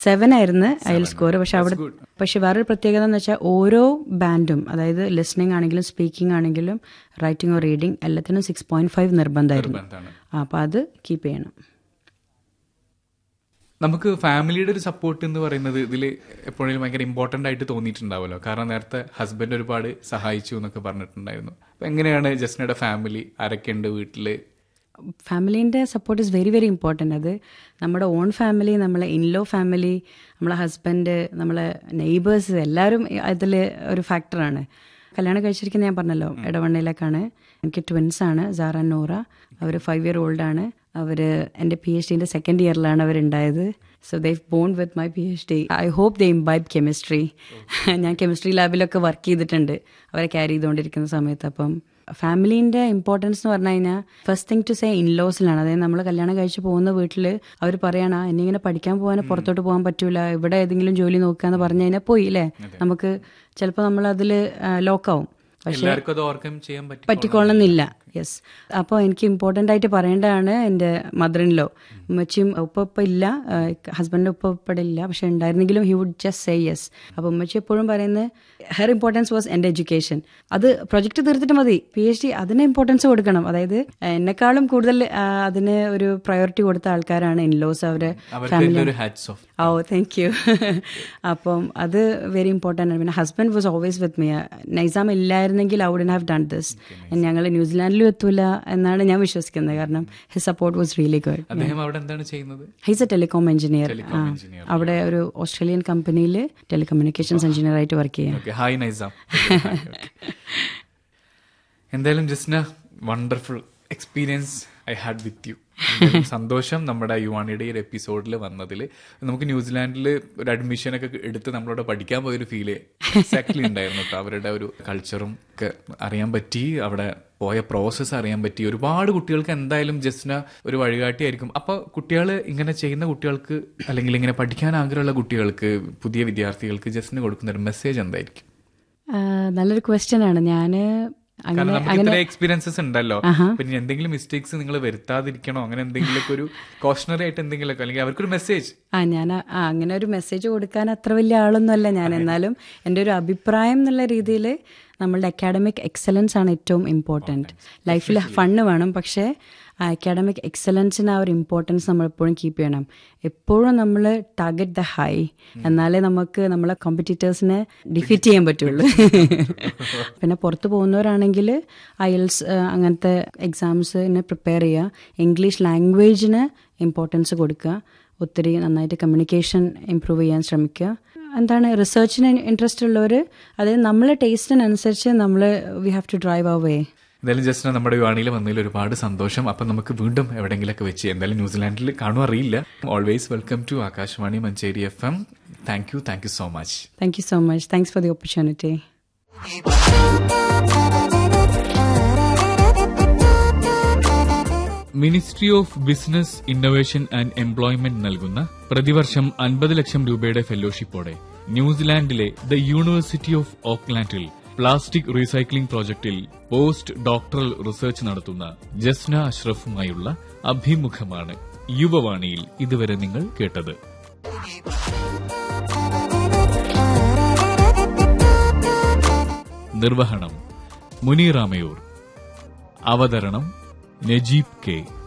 seven ആയിരുന്നു അയൽ score പക്ഷെ അവിടെ പക്ഷെ വേറൊരു പ്രത്യേകത എന്ന് വെച്ചാൽ ഓരോ ബാൻഡും അതായത് ലിസണിങ് ആണെങ്കിലും സ്പീക്കിംഗ് ആണെങ്കിലും റൈറ്റിംഗ് ഓർ റീഡിംഗ് എല്ലാത്തിനും സിക്സ് പോയിന്റ് ഫൈവ് നിർബന്ധമായിരുന്നു നിർബന്ധമാണ് ആ, അപ്പൊ അത് കീപ്പ് ചെയ്യണം നമുക്ക് ഫാമിലിയുടെ ഒരു സപ്പോർട്ട് എന്ന് പറയുന്നത് ഇതിൽ എപ്പോഴും ഭയങ്കര ഇമ്പോർട്ടന്റ് ആയിട്ട് തോന്നിയിട്ടുണ്ടാവുമല്ലോ കാരണം നേരത്തെ ഹസ്ബൻഡ് ഒരുപാട് സഹായിച്ചു എന്നൊക്കെ പറഞ്ഞിട്ടുണ്ടായിരുന്നു അപ്പൊ എങ്ങനെയാണ് ജസ്നയുടെ ഫാമിലി ആരൊക്കെയുണ്ട് വീട്ടില് ഫാമിലീൻ്റെ support is very very important അത് നമ്മുടെ ഓൺ ഫാമിലി നമ്മളെ ഇൻലോ ഫാമിലി നമ്മളെ ഹസ്ബൻഡ് നമ്മളെ നെയ്ബേഴ്സ് എല്ലാവരും അതിൽ ഒരു ഫാക്ടറാണ് കല്യാണം കഴിച്ചിരിക്കുന്ന ഞാൻ പറഞ്ഞല്ലോ ഇടവണ്ണയിലേക്കാണ് എനിക്ക് ട്വിൻസ് ആണ് സാറ നൂറ അവർ ഫൈവ് ഇയർ ഓൾഡ് ആണ് അവർ എൻ്റെ പി എച്ച് ഡിൻ്റെ സെക്കൻഡ് ഇയറിലാണ് അവരുണ്ടായത് so they born with my P H D I hope they imbibe chemistry ഞാൻ കെമിസ്ട്രി ലാബിലൊക്കെ വർക്ക് ചെയ്തിട്ടുണ്ട് അവരെ ക്യാരി ചെയ്തുകൊണ്ടിരിക്കുന്ന സമയത്ത് അപ്പം ഫാമിലീൻ്റെ ഇമ്പോർട്ടൻസ് എന്ന് പറഞ്ഞു കഴിഞ്ഞാൽ ഫസ്റ്റ് തിങ് ടു സേ ഇൻലോസിലാണ് അതായത് നമ്മൾ കല്യാണം കഴിച്ച് പോകുന്ന വീട്ടിൽ അവർ പറയണ ഇനി ഇങ്ങനെ പഠിക്കാൻ പോകാൻ പുറത്തോട്ട് പോകാൻ പറ്റൂല ഇവിടെ ഏതെങ്കിലും ജോലി നോക്കുക എന്ന് പറഞ്ഞു കഴിഞ്ഞാൽ പോയി അല്ലേ നമുക്ക് ചിലപ്പോൾ നമ്മൾ അതിൽ ലോക്കാവും പക്ഷെ എല്ലാവർക്കും അത് ഓർക്കം ചെയ്യാൻ പറ്റും പറ്റിക്കൊള്ളണമെന്നില്ല യെസ് അപ്പോൾ എനിക്ക് ഇമ്പോർട്ടൻ്റ് ആയിട്ട് പറയേണ്ടതാണ് എൻ്റെ മദർ ഇൻ ലോ ഉമ്മച്ചിയും ഉപ്പ ഉപ്പ ഇല്ല ഹസ്ബൻഡിൻ്റെ ഉപ്പ ഉപ്പടില്ല പക്ഷെ ഉണ്ടായിരുന്നെങ്കിലും he would just say yes അപ്പോൾ ഉമ്മച്ചി എപ്പോഴും പറയുന്നത് ഹെർ ഇമ്പോർട്ടൻസ് വാസ് എൻ്റെ എഡ്യൂക്കേഷൻ അത് പ്രൊജക്ട് തീർത്തിട്ട് മതി പി എച്ച് ഡി അതിന് ഇമ്പോർട്ടൻസ് കൊടുക്കണം അതായത് എന്നെക്കാളും കൂടുതൽ ആ, അതിന് ഒരു പ്രയോറിറ്റി കൊടുത്ത ആൾക്കാരാണ് ഇൻലോസ് അവരെ അവർക്ക് ഒരു hats off oh thank you അപ്പം അത് വെരി ഇമ്പോർട്ടൻ്റ് ആണ് പിന്നെ husband was always with me Nizam ഇല്ലായിരുന്നെങ്കിൽ I wouldn't have done this ഞങ്ങൾ ന്യൂസിലാൻഡിലും എത്തൂല എന്നാണ് ഞാൻ വിശ്വസിക്കുന്നത് കാരണം his support was really good അദ്ദേഹം അവിടെ എന്താണ് ചെയ്യുന്നത് he's a telecom engineer telecom engineer അവിടെ ഒരു ഓസ്ട്രേലിയൻ കമ്പനിയിൽ ടെലികമ്മ്യൂണിക്കേഷൻസ് എഞ്ചിനീയർ ആയിട്ട് വർക്ക് ചെയ്യാം ഓക്കെ ഹായ് നൈസാം എന്തായാലും Jasna wonderful experience I had with you സന്തോഷം നമ്മുടെ യുവാണിയുടെ ഈ ഒരു എപ്പിസോഡിൽ വന്നതിൽ നമുക്ക് ന്യൂസിലാൻഡിൽ ഒരു അഡ്മിഷൻ ഒക്കെ എടുത്ത് നമ്മളോട് പഠിക്കാൻ പോയൊരു ഫീല് എക്സാക്ട്ലി ഉണ്ടായിരുന്നു കേട്ടോ അവരുടെ ഒരു കൾച്ചറും ഒക്കെ അറിയാൻ പറ്റി അവിടെ പോയ പ്രോസസ്സ് അറിയാൻ പറ്റി ഒരുപാട് കുട്ടികൾക്ക് എന്തായാലും ജസ്ന ഒരു വഴികാട്ടിയായിരിക്കും അപ്പൊ കുട്ടികൾ ഇങ്ങനെ ചെയ്യുന്ന കുട്ടികൾക്ക് അല്ലെങ്കിൽ ഇങ്ങനെ പഠിക്കാൻ ആഗ്രഹമുള്ള കുട്ടികൾക്ക് പുതിയ വിദ്യാർത്ഥികൾക്ക് ജസ്റ്റിന് കൊടുക്കുന്ന ഒരു മെസ്സേജ് എന്തായിരിക്കും ആ, നല്ലൊരു ക്വസ്റ്റ്യൻ ആണ് ഞാൻ കാരണം അങ്ങനെ നമുക്ക് ഇത്ര എക്സ്പീരിയൻസസ് ഉണ്ടല്ലോ പിന്നെ എന്തെങ്കിലും മിസ്റ്റേക്സ് നിങ്ങൾ വരുത്താതിരിക്കണോ അങ്ങനെ എന്തെങ്കിലും ഒരു കോഷണറി ആയിട്ട് എന്തെങ്കിലുമൊക്കെ അല്ലെങ്കിൽ അവർക്കൊരു മെസ്സേജ് ആ ഞാൻ ആ ആ, അങ്ങനെ ഒരു മെസ്സേജ് കൊടുക്കാൻ അത്ര വലിയ ആളൊന്നുമല്ല ഞാൻ എന്നാലും എൻ്റെ ഒരു അഭിപ്രായം എന്നുള്ള രീതിയിൽ നമ്മളുടെ അക്കാഡമിക് എക്സലൻസ് ആണ് ഏറ്റവും ഇമ്പോർട്ടൻറ്റ് ലൈഫിൽ ഫണ്ണ് വേണം പക്ഷേ ആ അക്കാഡമിക് എക്സലൻസിന് ആ ഒരു ഇമ്പോർട്ടൻസ് നമ്മൾ എപ്പോഴും കീപ്പ് ചെയ്യണം എപ്പോഴും നമ്മൾ ടാർഗറ്റ് ദ ഹൈ എന്നാലേ നമുക്ക് നമ്മളെ കോമ്പറ്റീറ്റേഴ്സിനെ ഡിഫീറ്റ് ചെയ്യാൻ പറ്റുള്ളൂ പിന്നെ പുറത്ത് പോകുന്നവരാണെങ്കിൽ ഐൽസ് അങ്ങനത്തെ എക്സാംസിന് പ്രിപ്പയർ ചെയ്യുക ഇംഗ്ലീഷ് ലാംഗ്വേജിന് ഇമ്പോർട്ടൻസ് കൊടുക്കുക ഒത്തിരി നന്നായിട്ട് കമ്മ്യൂണിക്കേഷൻ ഇമ്പ്രൂവ് ചെയ്യാൻ ശ്രമിക്കുക എന്താണ് റിസർച്ചിന് ഇൻട്രസ്റ്റ് ഉള്ളവർ അതായത് നമ്മളെ ടേസ്റ്റിനനുസരിച്ച് നമ്മൾ we have to drive our way എന്തായാലും ജസ്റ്റ് നമ്മുടെ യുവാണിയിൽ വന്നതിൽ ഒരുപാട് സന്തോഷം അപ്പം നമുക്ക് വീണ്ടും എവിടെയെങ്കിലൊക്കെ വെച്ച് എന്തായാലും ന്യൂസിലാൻഡിൽ കാണും അറിയില്ല always welcome to Akashvani Manjeri F M thank you thank you so much thank you so much thanks for the opportunity ministry of business innovation and employment നൽകുന്ന പ്രതിവർഷം അൻപത് ലക്ഷം രൂപയുടെ ഫെലോഷിപ്പോടെ ന്യൂസിലാൻഡിലെ ദ യൂണിവേഴ്സിറ്റി ഓഫ് ഓക്ലാൻഡിൽ പ്ലാസ്റ്റിക് റീസൈക്ലിംഗ് പ്രോജക്റ്റിൽ പോസ്റ്റ് ഡോക്ടറൽ റിസർച്ച് നടത്തുന്ന ജസ്ന അഷ്റഫുമായുള്ള അഭിമുഖമാണ് യുവവാണിയിൽ ഇതുവരെ നിങ്ങൾ കേട്ടത് നിർവഹണം മുനീറാമയൂർ അവതരണം നജീബ് കെ